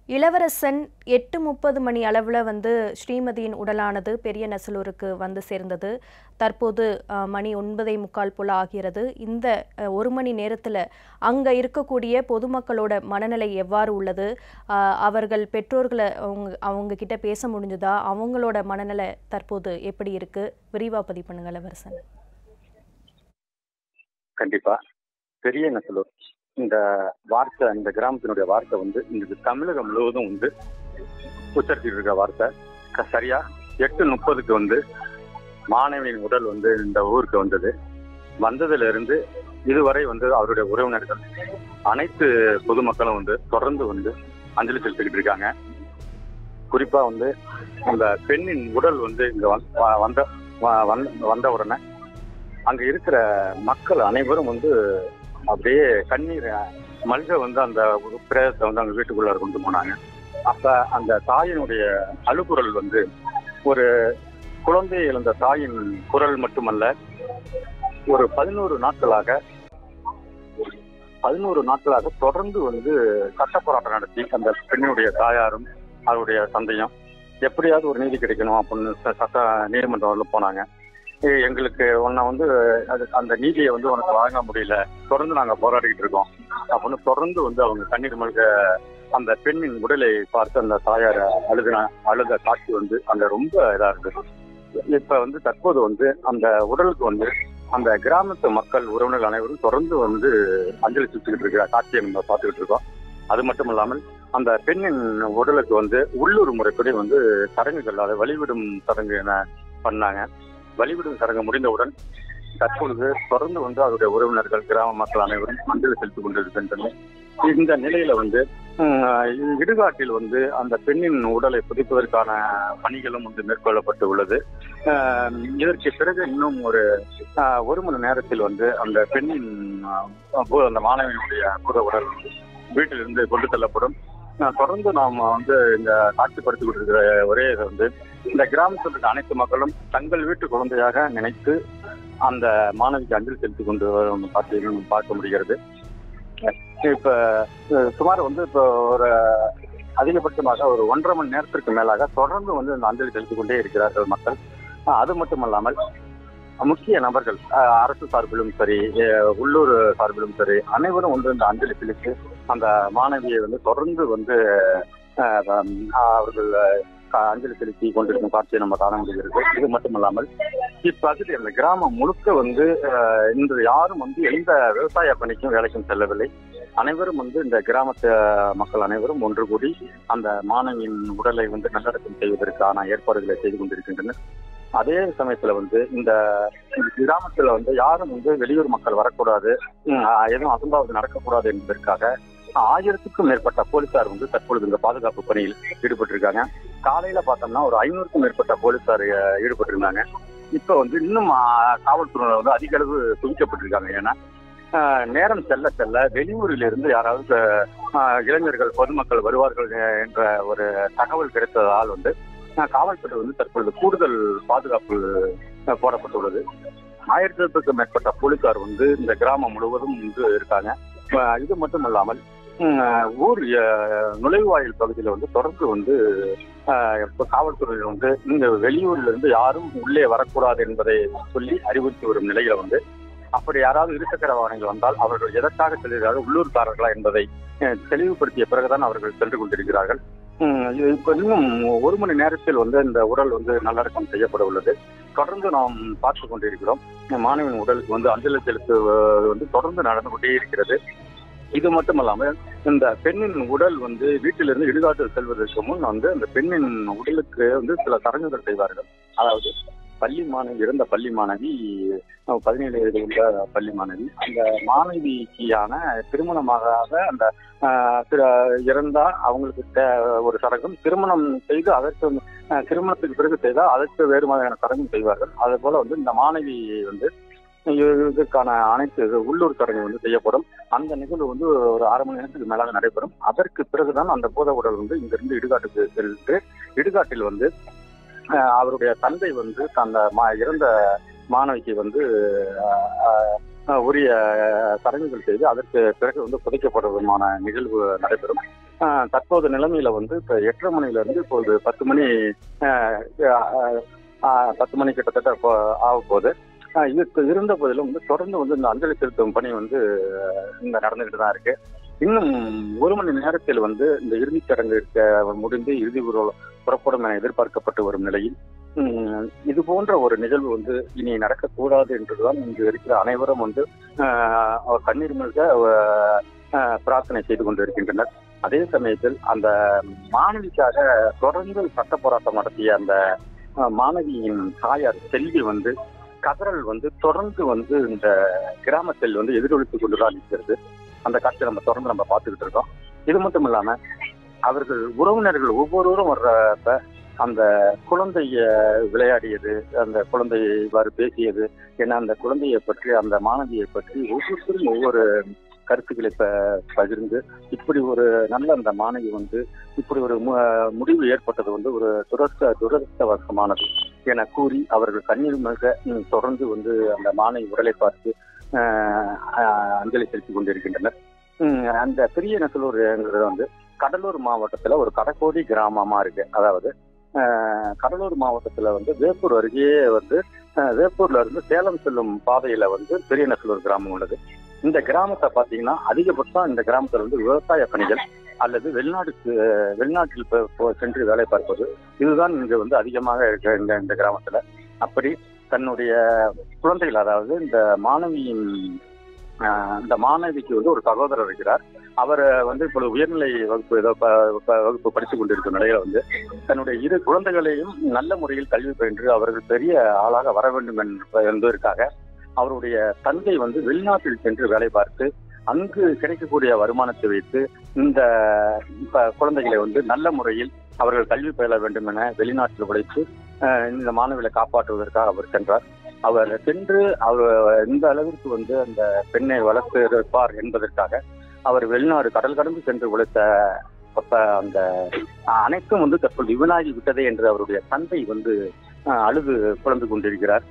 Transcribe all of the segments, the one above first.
இளவரசன் எட்டு முப்பது மணி அளவில் வந்து ஸ்ரீமதியின் உடலானது பெரிய நெசலூருக்கு வந்து சேர்ந்தது தற்போது அஹ், மணி ஒன்பதே முக்கால் போல ஆகிறது இந்த அஹ், ஒரு மணி நேரத்தில் அங்கே இருக்கக்கூடிய பொதுமக்களோட மனநிலை எவ்வாறு உள்ளது அஹ், அவர்கள் பெற்றோர்களை அவங்க அவங்க கிட்ட பேச முடிஞ்சுதா அவங்களோட மனநிலை தற்போது எப்படி இருக்கு விரிவா பதிவு பண்ணுங்க இளவரசன் கண்டிப்பா பெரிய நெசலூர் இந்த வார்த்தை இந்த கிராமத்தினுடைய வார்த்தை வந்து இன்றைக்கு தமிழகம் முழுவதும் வந்து உச்சரிச்சுட்டு இருக்க வார்த்தை க- சரியா எட்டு முப்பதுக்கு வந்து மாணவியின் உடல் வந்து இந்த ஊருக்கு வந்தது வந்ததுல இருந்து இதுவரை வந்து அவருடைய உறவினர்கள் அனைத்து பொதுமக்களும் வந்து தொடர்ந்து வந்து அஞ்சலி செலுத்திக்கிட்டு இருக்காங்க குறிப்பா வந்து அந்த பெண்ணின் உடல் வந்து இங்க வந்- வ- வந்த வ- வந்த- வந்த உடனே அங்க இருக்கிற மக்கள் அனைவரும் வந்து அப்படியே கண்ணீர் மல்க வந்து அந்த பிரேதத்தை வந்து அவங்க வீட்டுக்குள்ள கொண்டு போனாங்க அப்ப அந்த தாயினுடைய அழுகுரல் வந்து ஒரு குழந்தை இழந்த தாயின் குரல் மட்டுமல்ல ஒரு பதினோரு நாட்களாக பதினோரு நாட்களாக தொடர்ந்து வந்து சட்ட போராட்டம் நடத்தி அந்த பெண்ணுடைய தாயாரும் அவருடைய தந்தையும் எப்படியாவது ஒரு நீதி கிடைக்கணும் அப்படின்னு ச- சட்ட நீதிமன்றம் போனாங்க ஏய், எங்களுக்கு உன்னை வந்து அது அந்த நீதியை வந்து உனக்கு வழங்க முடியல தொடர்ந்து நாங்க போராடிக்கிட்டு இருக்கோம் அப்படின்னு தொடர்ந்து வந்து அவங்க கண்ணீர் மல்க அந்த பெண்ணின் உடலை பார்த்து அந்த தாயார் அழுதின அழுத காட்சி வந்து அங்க ரொம்ப இதா இருக்கு இப்ப வந்து தற்போது வந்து அந்த உடலுக்கு வந்து அந்த கிராமத்து மக்கள் உறவினர்கள் அனைவரும் தொடர்ந்து வந்து அஞ்சலி சுத்திக்கிட்டு இருக்கிற காட்சியை நம்ம பார்த்துக்கிட்டு இருக்கோம் அது மட்டும் இல்லாமல் அந்த பெண்ணின் உடலுக்கு வந்து உள்ளூர் முறைப்படி வந்து சடங்குகள் அதை வழிவிடும் சடங்கு என பண்ணாங்க வழிவிடும் சடங்கு முடிந்தவுடன் தற்பொழுது தொடர்ந்து வந்து அவருடைய உறவினர்கள் கிராம மக்கள் அனைவரும் அஞ்சலி செலுத்திக் கொண்டிருக்கின்றனர் இந்த நிலையில வந்து உம், இடுகாட்டில் வந்து அந்த பெண்ணின் உடலை புதைப்பதற்கான பணிகளும் வந்து மேற்கொள்ளப்பட்டு உள்ளது ஆஹ், இதற்கு பிறகு இன்னும் ஒரு ஆஹ், ஒரு மணி நேரத்தில் வந்து அந்த பெண்ணின் ஆஹ், பு- அந்த மாணவியினுடைய புத உடல் வந்து வீட்டிலிருந்து கொண்டு செல்லப்படும் ஆஹ், தொடர்ந்து நாம் வந்து இந்த காட்சிப்படுத்திக் கொண்டிருக்கிற ஒரே இது வந்து இந்த கிராமத்தில் இருக்க அனைத்து மக்களும் தங்கள் வீட்டு குழந்தையாக நினைத்து அந்த மாணவிக்கு அஞ்சலி செலுத்திக் கொண்டு வரும் காட்சியை நம்ம பார்க்க முடிகிறது இப்ப அஹ், சுமார் வந்து இப்போ ஒரு அதிகபட்சமாக ஒரு ஒன்றரை மணி நேரத்திற்கு மேலாக தொடர்ந்து வந்து இந்த அஞ்சலி செலுத்திக் கொண்டே இருக்கிறார்கள் மக்கள் அஹ், அது மட்டுமல்லாமல் முக்கிய நபர்கள் அஹ், அரசு சார்பிலும் சரி அஹ், உள்ளூர் சார்பிலும் சரி அனைவரும் வந்து இந்த அஞ்சலி செலுத்தி அந்த மாணவியை வந்து தொடர்ந்து வந்து அஹ், ஹம், அவர்கள் அஹ், அஞ்சலி செலுத்தி கொண்டிருக்கும் காட்சியை நம்ம காண முடிகிறது இது மட்டுமல்லாமல் இப்பகுதி அந்த கிராமம் முழுக்க வந்து அஹ், இன்று யாரும் வந்து எந்த விவசாய பணிக்கும் வேலைக்கும் செல்லவில்லை அனைவரும் வந்து இந்த கிராமத்து மக்கள் அனைவரும் ஒன்று கூடி அந்த மாணவியின் உடலை வந்து நல்லடக்கம் செய்வதற்கான ஏற்பாடுகளை செய்து கொண்டிருக்கின்றனர் அதே சமயத்துல வந்து இந்த இந்த கிராமத்துல வந்து யாரும் வந்து வெளியூர் மக்கள் வரக்கூடாது உம், எதுவும் அசம்பாவிதம் நடக்கக்கூடாது என்பதற்காக ஆயிரத்துக்கும் மேற்பட்ட போலீசார் வந்து தற்பொழுது இந்த பாதுகாப்பு பணியில் ஈடுபட்டிருக்காங்க காலையில பார்த்தோம்னா ஒரு ஐநூறுக்கும் மேற்பட்ட போலீசார் அஹ், ஈடுபட்டிருந்தாங்க இப்ப வந்து இன்னும் ஆஹ், காவல்துறையினர் வந்து அதிக அளவு குவிக்கப்பட்டிருக்காங்க ஏன்னா ஆஹ், நேரம் செல்ல செல்ல வெளியூரில் இருந்து யாராவது ஆஹ், இளைஞர்கள் பொதுமக்கள் வருவார்கள் அஹ், என்ற ஒரு தகவல் கிடைத்ததால் வந்து ஆஹ், காவல்துறை வந்து தற்பொழுது கூடுதல் பாதுகாப்பு ஆஹ், போடப்பட்டுள்ளது ஆயிரத்துக்கும் மேற்பட்ட போலீசார் வந்து இந்த கிராமம் முழுவதும் வந்து இருக்காங்க ஆஹ், இது மட்டும் இல்லாமல் உம், ஊர் அஹ், நுழைவாயில் பகுதியில் வந்து தொடர்ந்து வந்து ஆஹ், இப்ப காவல்துறையினர் வந்து இந்த வெளியூர்ல இருந்து யாரும் உள்ளே வரக்கூடாது என்பதை சொல்லி அறிவுறுத்தி வரும் நிலையில வந்து அப்படி யாராவது இருசக்கர வாகனங்கள் வந்தால் அவர்கள் எதற்காக செல்கிறார்கள் உள்ளூர்காரர்களா என்பதை அஹ், தெளிவுபடுத்திய பிறகுதான் அவர்கள் சென்று கொண்டிருக்கிறார்கள் உம், இது இப்ப இன்னும் ஒரு மணி நேரத்தில் வந்து இந்த உடல் வந்து நல்லடக்கம் செய்யப்பட உள்ளது தொடர்ந்து நாம் பார்த்து கொண்டிருக்கிறோம் மாணவியின் உடலுக்கு வந்து அஞ்சலி செலுத்துவது வந்து தொடர்ந்து நடந்து கொண்டே இருக்கிறது இது மட்டுமல்லாமல் இந்த பெண்ணின் உடல் வந்து வீட்டிலிருந்து இடுகாட்டில் செல்வதற்கு முன் வந்து அந்த பெண்ணின் உடலுக்கு வந்து சில சடங்குகள் செய்வார்கள் அதாவது பள்ளி மாணவி இறந்த பள்ளி மாணவி அஹ், பதினேழு வயது உள்ள பள்ளி மாணவி அந்த மாணவிக்கான திருமணமாகாத அந்த அஹ், திரு- இறந்தா அவங்களுக்கு தே- ஒரு சடங்கும் திருமணம் செய்து அதற்கு அஹ், திருமணத்துக்கு பிறகு செய்தால் அதற்கு வேறு மாதிரியான சடங்கும் செய்வார்கள் அதே போல வந்து இந்த மாணவி வந்து இது- இதுக்கான அனைத்து இது உள்ளூர் சடங்கு வந்து செய்யப்படும் அந்த நிகழ்வு வந்து ஒரு அரை மணி நேரத்துக்கு மேலாக நடைபெறும் அதற்கு பிறகுதான் அந்த பூத உடல் வந்து இங்கிருந்து இடுகாட்டுக்கு சென்று இடுகாட்டில் வந்து அஹ், அவருடைய தந்தை வந்து அந்த மா- இறந்த மாணவிக்கு வந்து அஹ், அஹ், உரிய சடங்குகள் செய்து அதற்கு பிறகு வந்து புதைக்கப்படுவதுமான நிகழ்வு நடைபெறும் அஹ், தற்போது நிலைமையில வந்து இப்போ எட்டரை மணில இருந்து இப்போது பத்து மணி அஹ், அஹ், அஹ், பத்து மணி கிட்டத்தட்ட இப்போ ஆக போகுது அஹ், இதுக்கு இருந்த போதிலும் வந்து தொடர்ந்து வந்து இந்த அஞ்சலி செலுத்தும் பணி வந்து அஹ், இங்க நடந்துகிட்டு தான் இருக்கு இன்னும் ஒரு மணி நேரத்தில் வந்து இந்த இறுதிச் சடங்கு இருக்க முடிந்து இறுதி ஊர்வலம் புறப்படும் என எதிர்பார்க்கப்பட்டு வரும் நிலையில் உம், இது போன்ற ஒரு நிகழ்வு வந்து இனி நடக்கக்கூடாது என்றுதான் இங்கு இருக்கிற அனைவரும் வந்து ஆஹ், அவர் கண்ணீர் மல்க ஆஹ், பிரார்த்தனை செய்து கொண்டிருக்கின்றனர் அதே சமயத்தில் அந்த மாணவிக்காக தொடர்ந்து சட்ட போராட்டம் நடத்திய அந்த ஆஹ், மாணவியின் தாயார் செல்வி வந்து கதறல் வந்து தொடர்ந்து வந்து இந்த கிராமத்தில் வந்து எதிரொலித்துக் கொண்டுதான் இருக்கிறது அந்த காட்சியை நம்ம தொடர்ந்து நம்ம பார்த்துக்கிட்டு இருக்கோம் இது மட்டும் இல்லாம அவர்கள் உறவினர்கள் ஒவ்வொருவரும் வர்றப்ப அந்த குழந்தைய விளையாடியது அந்த குழந்தையை இவ்வாறு பேசியது ஏன்னா அந்த குழந்தையை பற்றி அந்த மாணவியை பற்றி ஒவ்வொருத்தரும் ஒவ்வொரு கருத்துக்களை ப பகிர்ந்து இப்படி ஒரு நல்ல அந்த மாணவி வந்து இப்படி ஒரு மு- முடிவு ஏற்பட்டது வந்து ஒரு துரஸ்த துரதிருஷ்டவசமானது என கூறி அவர்கள் கண்ணீர் மிக ம், தொடர்ந்து வந்து அந்த மாணவி உடலை பார்த்து ஆஹ், ஆஹ், அஞ்சலி செலுத்திக் கொண்டிருக்கின்றனர் ம், அந்த பெரிய நெசலூர்ங்கிறது வந்து கடலூர் மாவட்டத்துல ஒரு கடக்கோடி கிராமமா இருக்கு அதாவது ஆஹ், கடலூர் மாவட்டத்துல வந்து வேப்பூர் அருகே வந்து ஆஹ், வேப்பூர்ல இருந்து சேலம் செல்லும் பாதையில வந்து பெரிய நெசலூர் கிராமம் உள்ளது இந்த கிராமத்தை பாத்தீங்கன்னா அதிகபட்சம் இந்த கிராமத்துல வந்து விவசாய பணிகள் அல்லது வெளிநாட்டுக்கு வெளிநாட்டில் போ- போ- சென்று வேலை பார்ப்பது இதுதான் இங்க வந்து அதிகமாக இருக்கு இந்த இந்த கிராமத்துல அப்படி தன்னுடைய குழந்தைகள் அதாவது இந்த மாணவியின் ஆஹ், இந்த மாணவிக்கு வந்து ஒரு சகோதரர் இருக்கிறார் அவர் வந்து இப்பொழுது உயர்நிலை வகுப்பு ஏதோ ப- ப- வகுப்பு படித்துக் கொண்டிருக்கும் நிலையில வந்து தன்னுடைய இரு குழந்தைகளையும் நல்ல முறையில் கல்வி பயின்று அவர்கள் பெரிய ஆளாக வர வேண்டும் என்ப- என்பதற்காக அவருடைய தந்தை வந்து வெளிநாட்டில் சென்று வேலை பார்த்து அங்கு கிடைக்கக்கூடிய வருமானத்தை வைத்து இந்த இப்ப குழந்தைகளை வந்து நல்ல முறையில் அவர்கள் கல்வி பயில வேண்டும் என வெளிநாட்டில் உழைத்து அஹ், இந்த மாணவிகளை காப்பாற்றுவதற்காக அவர் சென்றார் அவர் சென்று அவர் இந்த அளவிற்கு வந்து அந்த பெண்ணை வளர்த்து இருப்பார் என்பதற்காக அவர் வெளிநாடு கடல் கடந்து சென்று உழைத்த அப்ப அந்த அஹ், அனைத்தும் வந்து தற்போது வீணாகி விட்டதே என்று அவருடைய தந்தை வந்து அஹ், அழுது புலந்து கொண்டிருக்கிறார்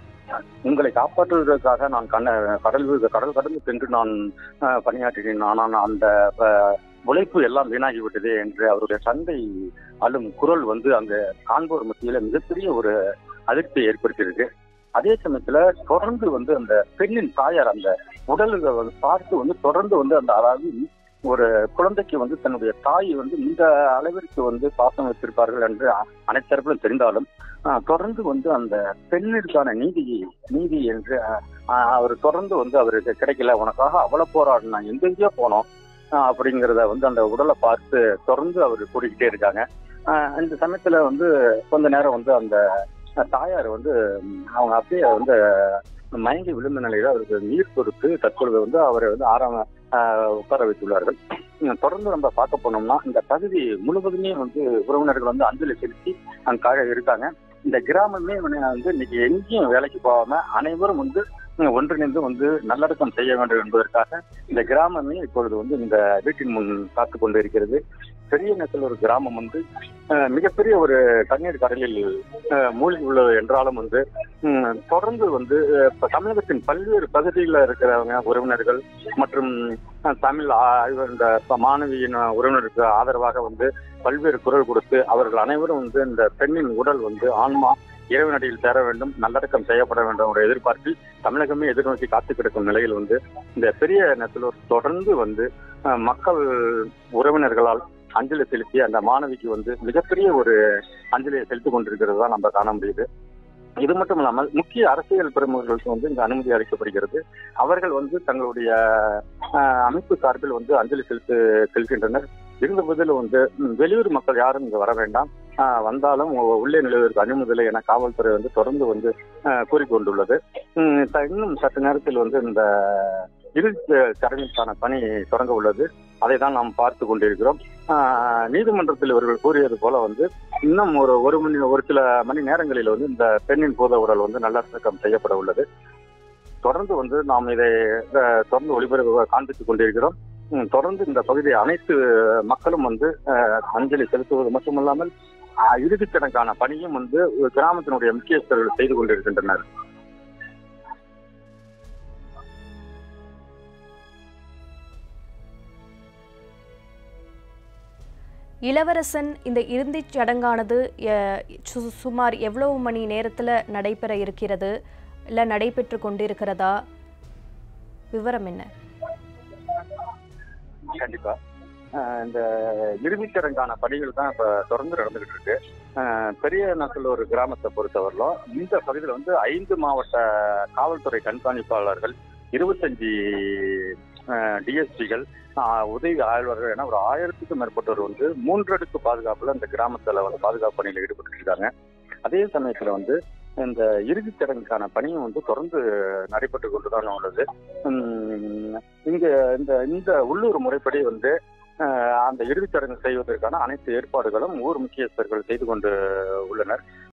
உங்களை காப்பாற்றுவதற்காக நான் கண்ண கடல் கடல் கடந்து சென்று நான் அஹ், பணியாற்றினேன் ஆனால் அந்த அஹ், உழைப்பு எல்லாம் வீணாகி விட்டதே என்று அவருடைய தந்தை அழும் குரல் வந்து அங்க காண்போர் மத்தியில மிகப்பெரிய ஒரு அதிர்ச்சியை ஏற்படுத்தியிருக்கு அதே சமயத்துல தொடர்ந்து வந்து அந்த பெண்ணின் தாயார் அந்த உடல்களை வந்து பார்த்து வந்து தொடர்ந்து வந்து அந்த அதாவது ஒரு குழந்தைக்கு வந்து தன்னுடைய தாய் வந்து இந்த அளவிற்கு வந்து பாசம் வைத்திருப்பார்கள் என்று அ- அனைத்து தரப்பிலும் தெரிந்தாலும் ஆஹ், தொடர்ந்து வந்து அந்த பெண்ணிற்கான நீதி நீதி என்று ஆஹ், ஆஹ், அவர் தொடர்ந்து வந்து அவருக்கு கிடைக்கல உனக்காக அவ்வளவு போராடினா எங்கெங்கேயோ போனோம் ஆஹ், அப்படிங்கிறத வந்து அந்த உடலை பார்த்து தொடர்ந்து அவர் கூறிக்கிட்டே இருக்காங்க ஆஹ், இந்த சமயத்துல வந்து கொஞ்ச நேரம் வந்து அந்த தாயார் வந்து ம், அவங்க அப்படியே வந்து மயங்கி விழுந்த நிலையில அவருக்கு நீர் கொடுத்து தற்பொழுது வந்து அவரை வந்து ஆறாம ஆஹ், உட்கார வைத்துள்ளார்கள் உம், தொடர்ந்து நம்ம பார்க்க போனோம்னா இந்த பகுதி முழுவதுமே வந்து உறவினர்கள் வந்து அஞ்சலி செலுத்தி அங்க இருக்காங்க இந்த கிராமமே வந்து வந்து இன்னைக்கு எங்கேயும் வேலைக்கு போகாம அனைவரும் வந்து உம், ஒன்றிணைந்து வந்து நல்லடக்கம் செய்ய வேண்டும் என்பதற்காக இந்த கிராமமே இப்பொழுது வந்து இந்த வீட்டின் முன் காத்து கொண்டு இருக்கிறது பெரிய நெசல் ஒரு கிராமம் வந்து அஹ், மிகப்பெரிய ஒரு தண்ணீர் கடலில் அஹ், மூழ்கி உள்ளது என்றாலும் வந்து உம், தொடர்ந்து வந்து அஹ், இப்ப தமிழகத்தின் பல்வேறு பகுதிகளில் இருக்கிறவங்க உறவினர்கள் மற்றும் அஹ், தமிழ் ஆய்வு இந்த ப- மாணவியின் உறவினருக்கு ஆதரவாக வந்து பல்வேறு குரல் கொடுத்து அவர்கள் அனைவரும் வந்து இந்த பெண்ணின் உடல் வந்து ஆன்மா இறைவனடியில் சேர வேண்டும் நல்லடக்கம் செய்யப்பட வேண்டும் ஒரு எதிர்பார்ப்பில் தமிழகமே எதிர்நோக்கி காத்து கிடக்கும் நிலையில் வந்து இந்த பெரிய நெசலூர் தொடர்ந்து வந்து அஹ், மக்கள் உறவினர்களால் அஞ்சலி செலுத்தி அந்த மாணவிக்கு வந்து மிகப்பெரிய ஒரு அஞ்சலியை செலுத்திக் கொண்டிருக்கிறது தான் நம்ம காண முடியுது இது மட்டும் இல்லாமல் முக்கிய அரசியல் பிரமுகர்களுக்கு வந்து இங்கு அனுமதி அளிக்கப்படுகிறது அவர்கள் வந்து தங்களுடைய அஹ், அமைப்பு சார்பில் வந்து அஞ்சலி செலுத்து செல்கின்றனர் இருந்த போதிலும் வந்து ம், வெளியூர் மக்கள் யாரும் இங்கு வர வேண்டாம் அஹ், வந்தாலும் உ- உள்ளே நிலவிற்கு அனுமதி என காவல்துறை வந்து தொடர்ந்து வந்து அஹ், கூறிக்கொண்டுள்ளது ம், த- இன்னும் சற்று நேரத்தில் வந்து இந்த இறுதி சடங்கிற்கான பணி தொடங்க உள்ளது அதை தான் நாம் பார்த்து கொண்டிருக்கிறோம் ஆஹ், நீதிமன்றத்தில் இவர்கள் கூறியது போல வந்து இன்னும் ஒரு ஒரு மணி ஒரு சில மணி நேரங்களில் வந்து இந்த பெண்ணின் பூத உடல் வந்து நல்லடக்கம் செய்யப்பட உள்ளது தொடர்ந்து வந்து நாம் இதை அஹ், தொடர்ந்து ஒளிபரப்பு காண்பித்துக் கொண்டிருக்கிறோம் ம், தொடர்ந்து இந்த பகுதி அனைத்து மக்களும் வந்து அஹ், அஞ்சலி செலுத்துவது மட்டுமல்லாமல் அஹ், இறுதிச் சடங்கான பணியும் வந்து கிராமத்தினுடைய முக்கியஸ்தர்கள் செய்து கொண்டிருக்கின்றனர் இளவரசன் இந்த இறுதிச் சடங்கானது அஹ், சு- சுமார் எவ்வளவு மணி நேரத்தில் நடைபெற இருக்கிறது இல்லை நடைபெற்று கொண்டிருக்கிறதா விவரம் என்ன கண்டிப்பா ஆஹ் இந்த இறுதிச்சடங்கான பணிகள் தான் இப்ப தொடர்ந்து நடந்துகிட்டு இருக்கு ஆஹ் பெரிய நக்கலூர் கிராமத்தை பொறுத்தவரையிலும் இந்த பகுதியில் வந்து ஐந்து மாவட்ட காவல்துறை கண்காணிப்பாளர்கள் இருபத்தஞ்சி டிஎஸ்பிகள் உதவி ஆய்வாளர்கள் என ஒரு ஆயிரத்துக்கும் மேற்பட்டோர் வந்து மூன்றடுக்கு பாதுகாப்புல இந்த கிராமத்துல வந்து பாதுகாப்பு பணியில் ஈடுபட்டு இருக்காங்க அதே சமயத்துல வந்து இந்த இறுதிச் சடங்குக்கான பணியும் வந்து தொடர்ந்து நடைபெற்று கொண்டுதான் உள்ளது உம் இங்க இந்த இந்த உள்ளூர் முறைப்படி வந்து அஹ், அந்த இறுதிச் சடங்கு செய்வதற்கான அனைத்து ஏற்பாடுகளும் ஊர் முக்கியஸ்தர்கள் செய்து கொண்டு உள்ளனர்